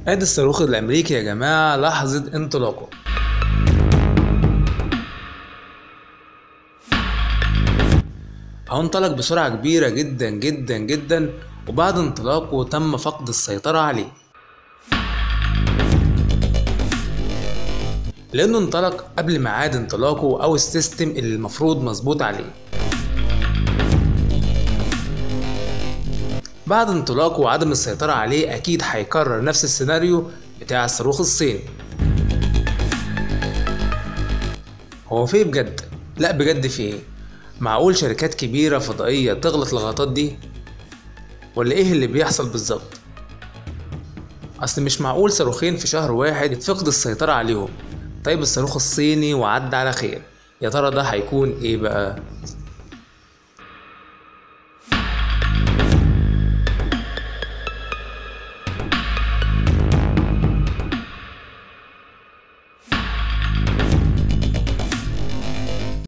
ادي الصاروخ الامريكي يا جماعة لحظة انطلاقه هو انطلق بسرعة كبيرة جدا جدا جدا وبعد انطلاقه تم فقد السيطرة عليه لأنه انطلق قبل ميعاد انطلاقه أو السيستم اللي المفروض مظبوط عليه بعد انطلاقه وعدم السيطرة عليه أكيد هيكرر نفس السيناريو بتاع الصاروخ الصيني هو في بجد لا بجد في ايه معقول شركات كبيرة فضائية تغلط الغلطات دي ولا ايه اللي بيحصل بالظبط اصل مش معقول صاروخين في شهر واحد يتفقد السيطرة عليهم طيب الصاروخ الصيني وعدى على خير يا ترى ده هيكون ايه بقى